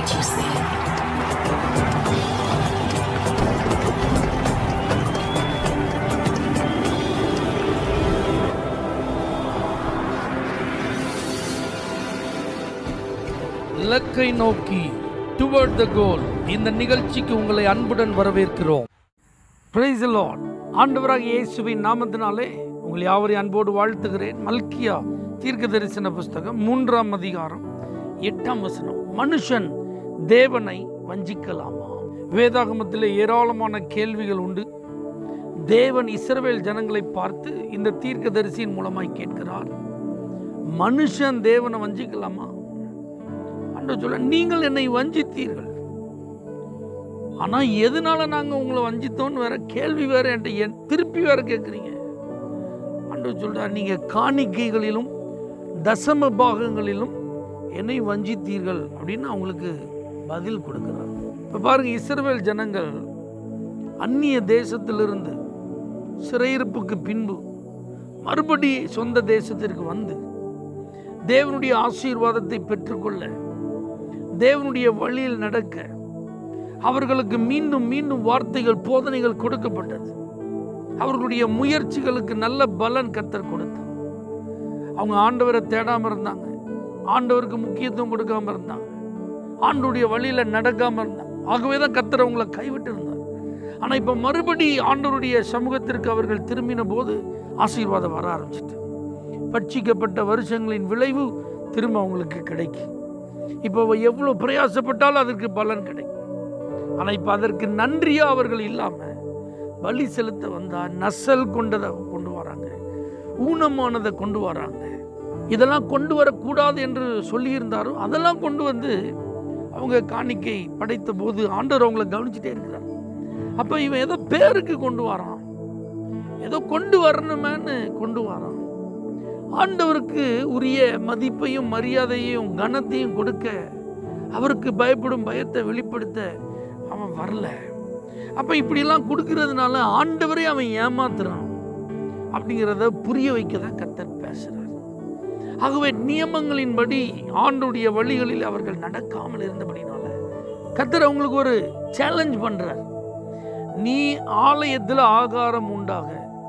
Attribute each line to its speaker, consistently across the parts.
Speaker 1: what you see.
Speaker 2: இலக்கை நோக்கி toward த கோல் இந்த நிகழ்ச்சிக்கு உங்களை அன்புடன் வரவேற்கிறோம் பிரைஸ் லார்ட் ஆண்டவராக இயேசுவின் நாமத்தினாலே உங்களை யாவரையும் அன்போடு வாழ்த்துகிறேன் மல்கியா தீர்க்க தரிசன புஸ்தகம் மூன்றாம் அதிகாரம் எட்டாம் வசனம் மனுஷன் தேவனை வஞ்சிக்கலாமா வேதாகமத்தில் ஏராளமான கேள்விகள் உண்டு தேவன் இஸ்ரவேல் ஜனங்களை பார்த்து இந்த தீர்க்க தரிசியின் மூலமாய் கேட்கிறார் மனுஷன் தேவனை வஞ்சிக்கலாமா ஆண்டவர் சொல்ல நீங்கள் என்னை வஞ்சித்தீர்கள் ஆனா எதனால நாங்க உங்களை வஞ்சித்தோம்னு வேற கேள்வி வேற என்கிட்ட என் திருப்பி வேற கேட்குறீங்க ஆண்டவர் சொல்றார் நீங்க காணிக்கைகளிலும் தசம பாகங்களிலும் என்னை வஞ்சித்தீர்கள் அப்படின்னு அவங்களுக்கு பதில் கொடுக்கிறார் இப்போ பாருங்க இஸ்ரவேல் ஜனங்கள் அந்நிய தேசத்திலிருந்து சிறையிருப்புக்கு பின்பு மறுபடி சொந்த தேசத்திற்கு வந்து தேவனுடைய ஆசீர்வாதத்தை பெற்றுக்கொள்ள தேவனுடைய வழியில் நடக்க அவர்களுக்கு மீண்டும் மீண்டும் வார்த்தைகள் போதனைகள் கொடுக்கப்பட்டது அவர்களுடைய முயற்சிகளுக்கு நல்ல பலன் கத்தர் கொடுத்தார் அவங்க ஆண்டவரை தேடாம இருந்தாங்க ஆண்டவருக்கு முக்கியத்துவம் கொடுக்காம இருந்தாங்க ஆண்டுடைய வழியில நடக்காம இருந்தாங்க ஆகவே தான் கத்தர் அவங்கள கைவிட்டு இருந்தார் ஆனா இப்ப மறுபடி ஆண்டவருடைய சமூகத்திற்கு அவர்கள் திரும்பின போது ஆசீர்வாதம் வர ஆரம்பிச்சிட்டு பட்சிக்கப்பட்ட வருஷங்களின் விளைவு திரும்ப அவங்களுக்கு கிடைக்கும் இப்போ எவ்வளோ பிரயாசப்பட்டாலும் அதற்கு பலன் கிடைக்கும் ஆனால் இப்போ அதற்கு நன்றியாக அவர்கள் இல்லாமல் பலி செலுத்த வந்தால் நசல் கொண்டதை கொண்டு வராங்க ஊனமானதை கொண்டு வராங்க இதெல்லாம் கொண்டு வரக்கூடாது என்று சொல்லியிருந்தாரோ அதெல்லாம் கொண்டு வந்து அவங்க காணிக்கை படைத்த போது ஆண்டவர் அவங்கள கவனிச்சுட்டே இருக்கிறார் அப்போ இவன் ஏதோ பேருக்கு கொண்டு வரான் ஏதோ கொண்டு வரணுமேன்னு கொண்டு வரான் ஆண்டவருக்கு உரிய மதிப்பையும் மரியாதையும் கனத்தையும் கொடுக்க அவருக்கு பயப்படும் பயத்தை வெளிப்படுத்த அவன் வரல அப்போ இப்படிலாம் கொடுக்கறதுனால ஆண்டவரே அவன் ஏமாத்துறான் அப்படிங்கிறத புரிய வைக்க தான் கத்தர் பேசுறார் ஆகவே நியமங்களின்படி ஆண்டுடைய வழிகளில் அவர்கள் நடக்காமல் இருந்தபடினால கத்தர் அவங்களுக்கு ஒரு சேலஞ்ச் பண்றார் நீ ஆலயத்தில் ஆகாரம் உண்டாக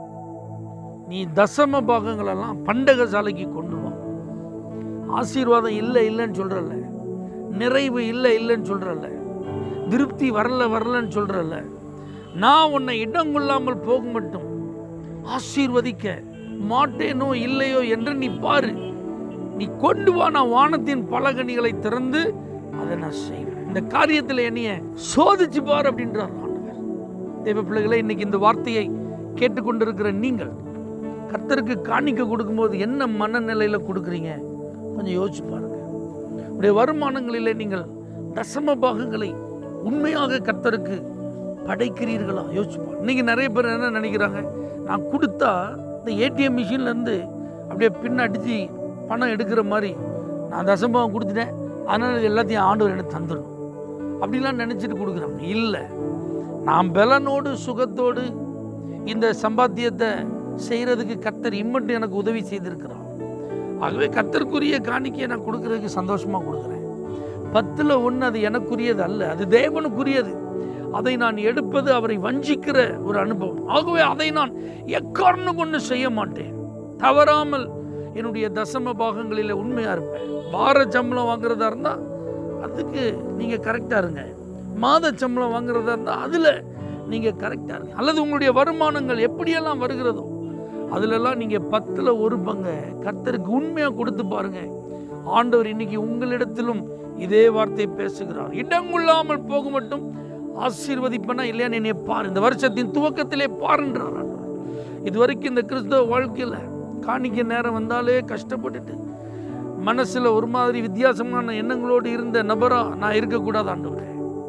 Speaker 2: நீ தசம பாகங்களெல்லாம் பண்டக சாலைக்கு கொண்டு வா ஆசீர்வாதம் இல்லை இல்லைன்னு சொல்கிறல்ல நிறைவு இல்லை இல்லைன்னு சொல்கிறல்ல திருப்தி வரல வரலன்னு சொல்கிறல்ல நான் உன்னை இடம் கொள்ளாமல் போக மட்டும் ஆசீர்வதிக்க மாட்டேனோ இல்லையோ என்று நீ பாரு நீ கொண்டு வா நான் வானத்தின் பலகணிகளை திறந்து அதை நான் செய்வேன் இந்த காரியத்தில் என்னைய சோதிச்சு பார் அப்படின்றார் ஆண்டவர் தேவ பிள்ளைகளே இன்னைக்கு இந்த வார்த்தையை கேட்டுக்கொண்டிருக்கிற நீங்கள் கர்த்தருக்கு காணிக்க கொடுக்கும்போது என்ன மனநிலையில் கொடுக்குறீங்க கொஞ்சம் யோசிச்சு பாருங்க உடைய வருமானங்களிலே நீங்கள் தசம பாகங்களை உண்மையாக கர்த்தருக்கு படைக்கிறீர்களா யோசிச்சு பாருங்க இன்னைக்கு நிறைய பேர் என்ன நினைக்கிறாங்க நான் கொடுத்தா இந்த ஏடிஎம் மிஷின்லேருந்து அப்படியே பின்ன அடித்து பணம் எடுக்கிற மாதிரி நான் தசமபாகம் கொடுத்துட்டேன் அதனால் இது எல்லாத்தையும் ஆண்டவர் எனக்கு தந்துடணும் அப்படிலாம் நினச்சிட்டு கொடுக்குறாங்க இல்லை நான் பலனோடு சுகத்தோடு இந்த சம்பாத்தியத்தை செய்கிறதுக்கு கர்த்தர் இம்மட்டும் எனக்கு உதவி செய்திருக்கிறார் ஆகவே கர்த்தருக்குரிய காணிக்கையை நான் கொடுக்கறதுக்கு சந்தோஷமாக கொடுக்குறேன் பத்தில் ஒன்று அது எனக்குரியது அல்ல அது தேவனுக்குரியது அதை நான் எடுப்பது அவரை வஞ்சிக்கிற ஒரு அனுபவம் ஆகவே அதை நான் எக்காரணம் கொண்டு செய்ய மாட்டேன் தவறாமல் என்னுடைய தசம பாகங்களில் உண்மையாக இருப்பேன் வார சம்பளம் வாங்குறதா இருந்தால் அதுக்கு நீங்கள் கரெக்டாக இருங்க மாத சம்பளம் வாங்குறதா இருந்தால் அதில் நீங்கள் கரெக்டாக இருங்க அல்லது உங்களுடைய வருமானங்கள் எப்படியெல்லாம் வருகிறதோ அதிலெல்லாம் நீங்கள் பத்தில் ஒரு பங்கை கர்த்தருக்கு உண்மையாக கொடுத்து பாருங்க ஆண்டவர் இன்னைக்கு உங்களிடத்திலும் இதே வார்த்தையை பேசுகிறார் இடம் கொள்ளாமல் போக மட்டும் ஆசீர்வதிப்பனா இல்லையா என்னை பார் இந்த வருஷத்தின் துவக்கத்திலே பாருன்றார் ஆண்டவர் இது வரைக்கும் இந்த கிறிஸ்தவ வாழ்க்கையில் காணிக்க நேரம் வந்தாலே கஷ்டப்பட்டுட்டு மனசில் ஒரு மாதிரி வித்தியாசமான எண்ணங்களோடு இருந்த நபராக நான் இருக்கக்கூடாது ஆண்டவரே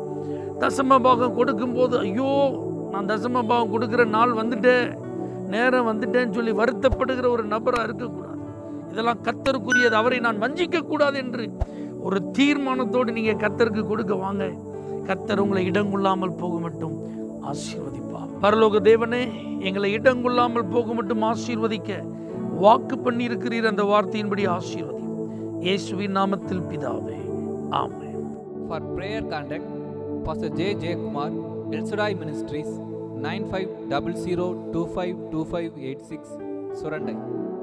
Speaker 2: தசம பாகம் கொடுக்கும்போது ஐயோ நான் தசம பாகம் கொடுக்குற நாள் வந்துட்டேன் நேரம் வந்துட்டேன்னு சொல்லி வருத்தப்படுகிற ஒரு நபராக இருக்கக்கூடாது இதெல்லாம் கத்தருக்குரியது அவரை நான் வஞ்சிக்க கூடாது என்று ஒரு தீர்மானத்தோடு நீங்கள் கத்தருக்கு கொடுக்க வாங்க கத்தர் உங்களை இடங்கொள்ளாமல் போக மட்டும் ஆசீர்வதிப்பா பரலோக தேவனே எங்களை இடங்கொள்ளாமல் போக மட்டும் ஆசீர்வதிக்க வாக்கு பண்ணி இருக்கிறீர் அந்த வார்த்தையின்படி ஆசீர்வதி இயேசுவின் நாமத்தில் பிதாவே ஆமென்
Speaker 3: For prayer contact, Pastor J. J. Kumar, El Shaddai Ministries, 9500252586, Surandai.